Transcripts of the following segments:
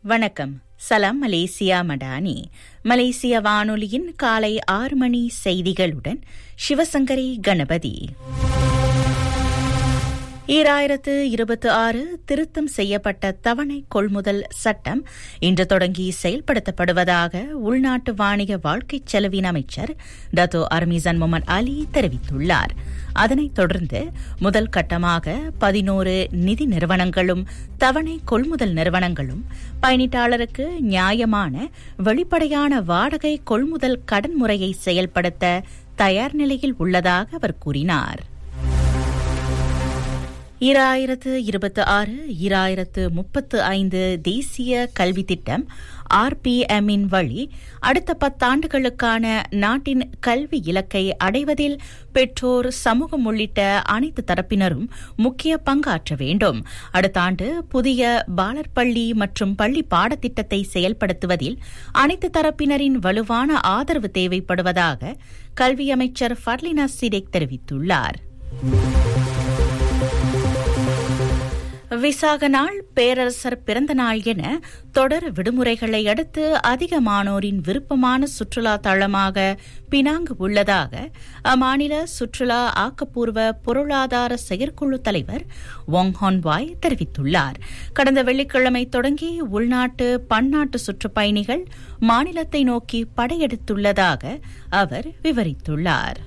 வணக்கம் சலாம் மலேசியா மடானி மலேசிய வானொலியின் காலை ஆறு மணி செய்திகளுடன் சிவசங்கரி கணபதி ஈராயிரத்து இருபத்தி ஆறு திருத்தம் செய்யப்பட்ட தவணை கொள்முதல் சட்டம் இன்று தொடங்கி செயல்படுத்தப்படுவதாக உள்நாட்டு வாணிக வாழ்க்கை செலவின் அமைச்சர் டத்தோ அர்மிசன் முகமது அலி தெரிவித்துள்ளார் அதனைத் தொடர்ந்து முதல் கட்டமாக பதினோரு நிதி நிறுவனங்களும் தவணை கொள்முதல் நிறுவனங்களும் பயணிட்டாளருக்கு நியாயமான வெளிப்படையான வாடகை கொள்முதல் கடன் முறையை செயல்படுத்த தயார் நிலையில் உள்ளதாக அவர் கூறினார் ஈராயிரத்து இருபத்தி ஆறு ஈராயிரத்து முப்பத்து ஐந்து தேசிய கல்வி திட்டம் ஆர்பிஎம்மின் வழி அடுத்த பத்தாண்டுகளுக்கான நாட்டின் கல்வி இலக்கை அடைவதில் பெற்றோர் சமூகம் உள்ளிட்ட அனைத்து தரப்பினரும் முக்கிய பங்காற்ற வேண்டும் அடுத்த ஆண்டு புதிய பாலர் பள்ளி மற்றும் பள்ளி பாடத்திட்டத்தை செயல்படுத்துவதில் அனைத்து தரப்பினரின் வலுவான ஆதரவு தேவைப்படுவதாக கல்வி அமைச்சர் ஃபர்லினா சிடேக் தெரிவித்துள்ளார் விசாக நாள் பேரரசர் பிறந்த நாள் என தொடர் விடுமுறைகளை அடுத்து அதிகமானோரின் விருப்பமான சுற்றுலா தளமாக பினாங்கு உள்ளதாக அம்மாநில சுற்றுலா ஆக்கப்பூர்வ பொருளாதார செயற்குழு தலைவர் ஒங் ஹான்வாய் தெரிவித்துள்ளார் கடந்த வெள்ளிக்கிழமை தொடங்கி உள்நாட்டு பன்னாட்டு சுற்றுப்பயணிகள் மாநிலத்தை நோக்கி படையெடுத்துள்ளதாக அவர் விவரித்துள்ளார்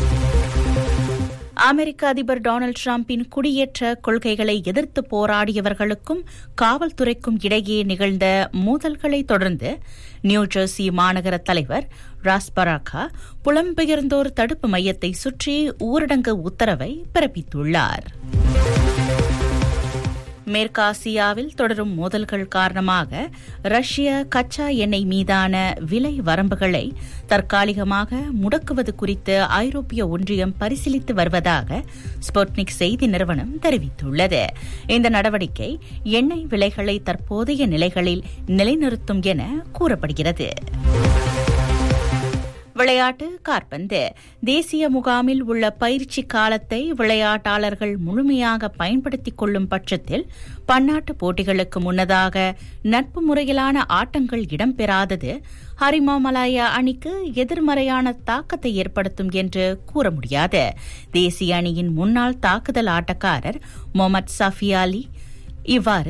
அமெரிக்க அதிபர் டொனால்டு டிரம்பின் குடியேற்ற கொள்கைகளை எதிர்த்து போராடியவர்களுக்கும் காவல்துறைக்கும் இடையே நிகழ்ந்த மோதல்களை தொடர்ந்து நியூ ஜெர்சி மாநகர தலைவர் ராஸ்பராக்கா புலம்பெயர்ந்தோர் தடுப்பு மையத்தை சுற்றி ஊரடங்கு உத்தரவை பிறப்பித்துள்ளார் மேற்காசியாவில் தொடரும் மோதல்கள் காரணமாக ரஷ்ய கச்சா எண்ணெய் மீதான விலை வரம்புகளை தற்காலிகமாக முடக்குவது குறித்து ஐரோப்பிய ஒன்றியம் பரிசீலித்து வருவதாக ஸ்புட்னிக் செய்தி நிறுவனம் தெரிவித்துள்ளது இந்த நடவடிக்கை எண்ணெய் விலைகளை தற்போதைய நிலைகளில் நிலைநிறுத்தும் என கூறப்படுகிறது விளையாட்டு காற்பந்து தேசிய முகாமில் உள்ள பயிற்சி காலத்தை விளையாட்டாளர்கள் முழுமையாக பயன்படுத்திக் கொள்ளும் பட்சத்தில் பன்னாட்டு போட்டிகளுக்கு முன்னதாக நட்பு முறையிலான ஆட்டங்கள் இடம்பெறாதது ஹரிமாமலாயா அணிக்கு எதிர்மறையான தாக்கத்தை ஏற்படுத்தும் என்று கூற முடியாது தேசிய அணியின் முன்னாள் தாக்குதல் ஆட்டக்காரர் மொஹமத் சஃபி அலி இவ்வாறு